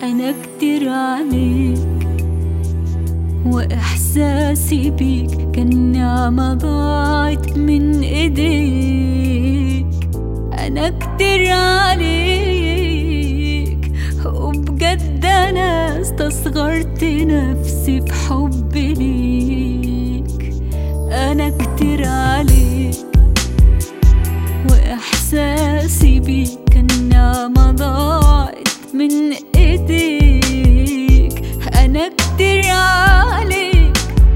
أنا كتير عليك وإحساسي بيك كان نعمة ضاعت من إيديك أنا كتير عليك وبجد أنا استصغرت نفسي في حبي ليك أنا كتير عليك وإحساسي بيك كان نعمة ضاعت من إيديك أنا كتير عليك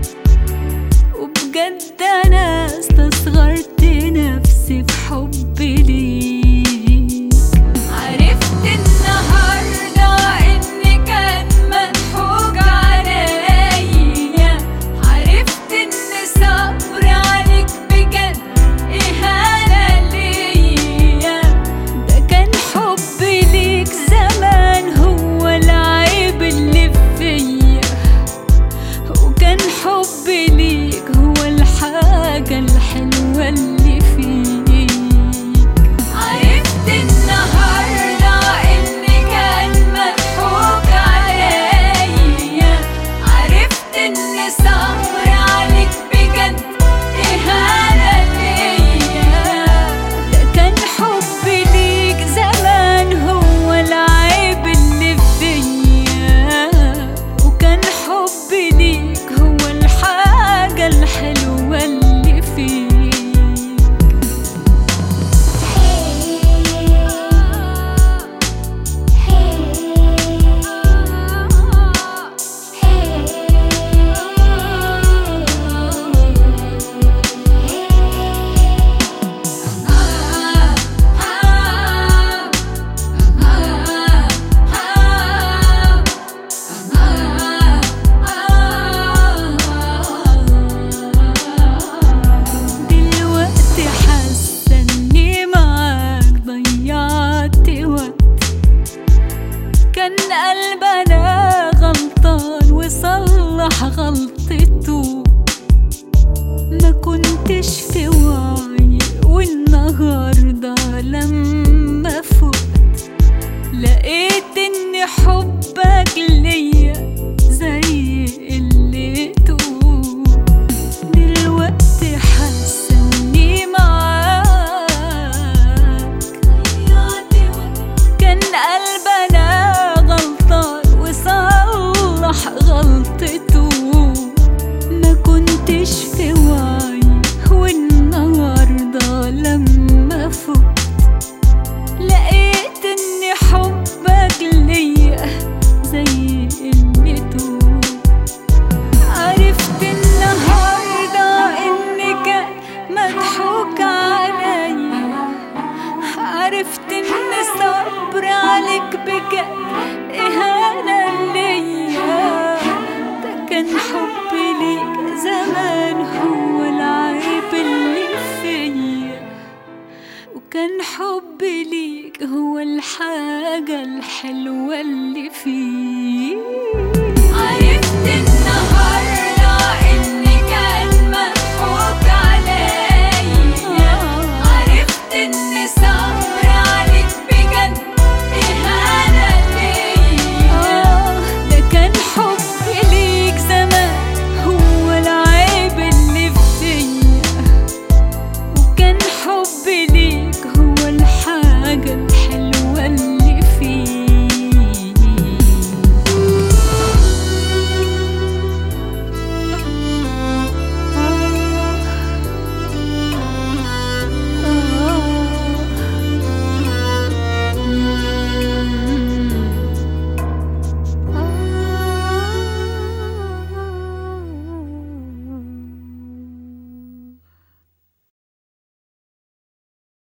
وبجد أنا استصغرت نفسي في حبي ليك عرفت النهاردة إني كان مضحوك عليا عرفت إن صبري عليك بجد إهانة ليا ده كان حبي ليك زمان هو العيب اللي فيا وكان حبي ليك هو الحاجة الحلوة اللي فيك عرفت النهاردة إني كان مضحوك عليا عرفت إن صبري عليك بجد إهانة ليا ده كان حبي ليك زمان هو العيب اللي فيا وكان حبي ليك هو الحاجة الحلوة اللي فيك دلوقتي حاسة اني معاك ضيعت وقت كان قلبنا غلطان وصلح غلطته ما كنتش في وعي والنهاردة لما فقت لقيت ان حبك ليا زي قلته دلوقتي حاسة اني معاك كان قلبنا غلطان وصلح غلطته ما كنتش في وعي والنهاردة لما فقت لقيت ان حبك ليا زي قلته عرفت النهاردة إني كان مضحوك عليا عرفت إن صبري عليك بجد إهانة ليا ده كان حبي ليك زمان هو العيب اللي فيا وكان حبي ليك هو الحاجة الحلوة اللي